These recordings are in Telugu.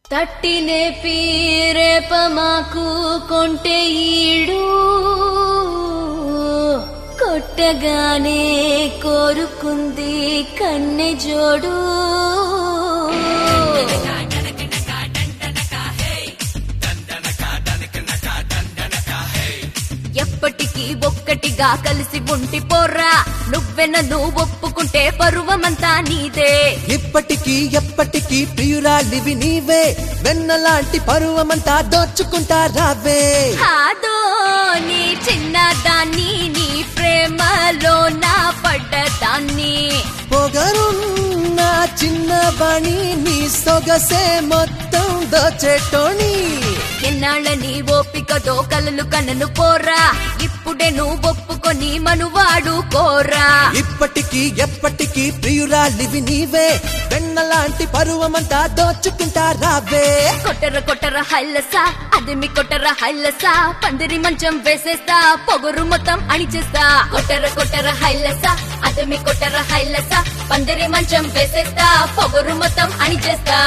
తట్టినే పీరేప మాకు కొంటె ఈడు కొట్టగానే కోరుకుంది కన్నె జోడు ఎప్పటికీ ఒక్కటిగా కలిసి ఉంటి పోర్రా నువ్వె నన్ను ఒప్పుకుంటే పరువమంతా నీదే ఇప్పటికీ ఎప్పటికీ ప్రియురాలివి నీవే వెన్నలాంటి పరువమంతా దోచుకుంటా రావే కాదో నీ చిన్నదాన్ని నీ ప్రేమలో నా పడ్డదాన్ని పొగరున్న చిన్నవాణి నీ సొగసే మొత్తం దోచేటోని ఎన్నాళ్ళని ఓపికతో కలలు కనను పోరా ఇప్పుడే నువ్వు ఒప్పుకొని మనువాడు కోరా ఇప్పటికీ ఎప్పటికీ ప్రియురాలివి నీవే వెన్నలాంటి పరువమంతా దోచుకుంటా రావే కొట్టర కొట్టర హైలసా అది మీ కొట్టర హైలసా పందిరి మంచం వేసేస్తా పొగరు మొత్తం అణిచేస్తా కొట్టర కొట్టర హైలసా అది మీ కొట్టర హైలసా పందిరి మంచం వేసేస్తా పొగరు మొత్తం అణిచేస్తా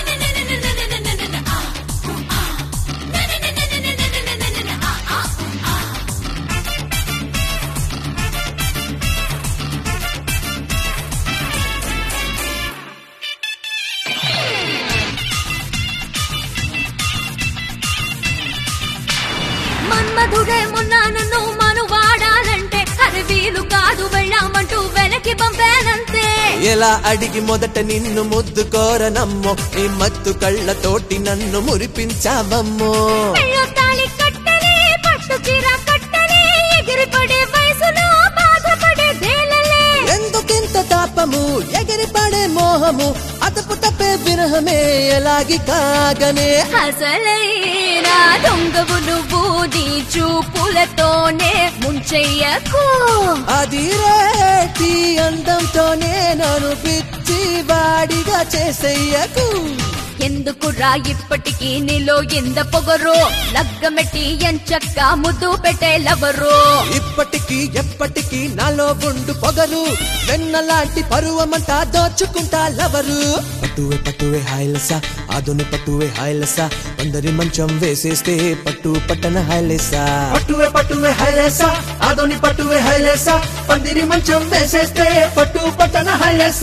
మన్మధుడే మొన్న నన్ను మను వాడాలంటే అది వీలు కాదు వెళ్ళామంటూ వెనక్కి పంపానంతే ఎలా అడిగి మొదట నిన్ను ముద్దు కోరనమ్మో ఈ మత్తు కళ్ళతోటి నన్ను మురిపించావమ్మో పెళ్ళో తాళి కట్టలే పట్టు చీర కట్టలే ఎగిరిపడే వయసులో బాధపడే దేలలే ఎందుకింత తాపము ఎగిరి పడే మోహము అతపు తప్పే విరహమే ఎలాగి కాగనే అసలైన దొంగవు నువ్వు నీ చూపులతోనే ముంచెయ్యకు అది రేటి అందంతోనే నన్ను పిచ్చి వాడిగా చేసెయ్యకు ఎందుకురా ఇప్పటికీ నీలో ఎంత పొగరు లగ్గమెట్టి ఎంచక్క ముద్దు పెట్టేలవరు ఇప్పటికీ ఎప్పటికీ నాలో ఉండు పొగరు వెన్నలాంటి పరువమంతా దోచుకుంటా లవరు పట్టువే పట్టువే హాయిలస ఆదుని పట్టువే హాయిలస అందరి మంచం వేసేస్తే పట్టు పట్టన హాయిలస పట్టువే పట్టువే హాయిలస ఆదుని పట్టువే హాయిలస పందిరి మంచం వేసేస్తే పట్టు పట్టన హాయిలస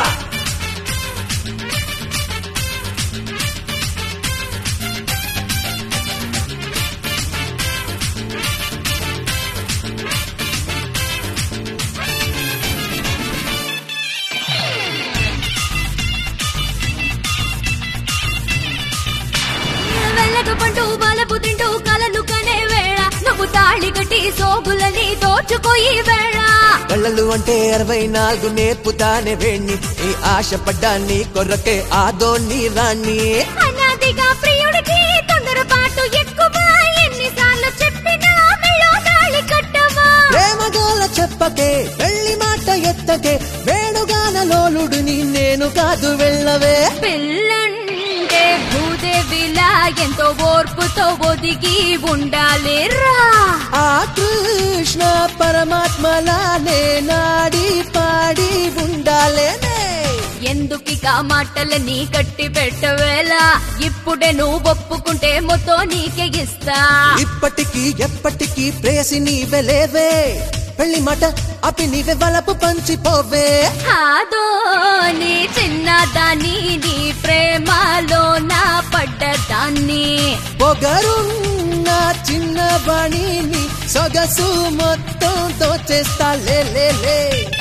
వెళ్ళక పంటూ బలపు తింటూ కలలు కనే వేళ నువ్వు తాళి కట్టి సోగులని దోచుకోయి వేళ కళ్ళలు అంటే అరవై నాలుగు నేర్పుతానే వేణ్ణి ఈ ఆశపడ్డా నీ కొరకే ఆదోని రాణి అనాదిగా ప్రియుడికి తొందరపాటు ఎక్కువ ఎన్నిసార్లు చెప్పినా మెళ్ళో తాళి కట్టవా ప్రేమగోల చెప్పకే పెళ్లి మాట ఎత్తకే వేణుగాన లోలుడిని నేను కాదు వెళ్ళవే పిల్లంటే భూదేవిలా ఎంతో ఓర్పుతో ఒదిగి ఉండాలి రా ఆ కృష్ణ పరమాత్మలానే నాడి పాడి ఉండాలేనే ఎందుకిక మాటలని కట్టి పెట్టవేళ ఇప్పుడే నువ్వు ఒప్పుకుంటే మొత్తం నీకే ఇస్తా ఇప్పటికీ ఎప్పటికీ ప్రేసి నీవే లేవే పెళ్లి మాట అపి నీవే వలపు పంచిపోవే కాదో నీ చిన్నదాన్ని నీ ప్రేమలో నా పడ్డదాన్ని పొగరున్న చిన్నవాణిని సొగసు మొత్తం దోచేస్తా లే లే లే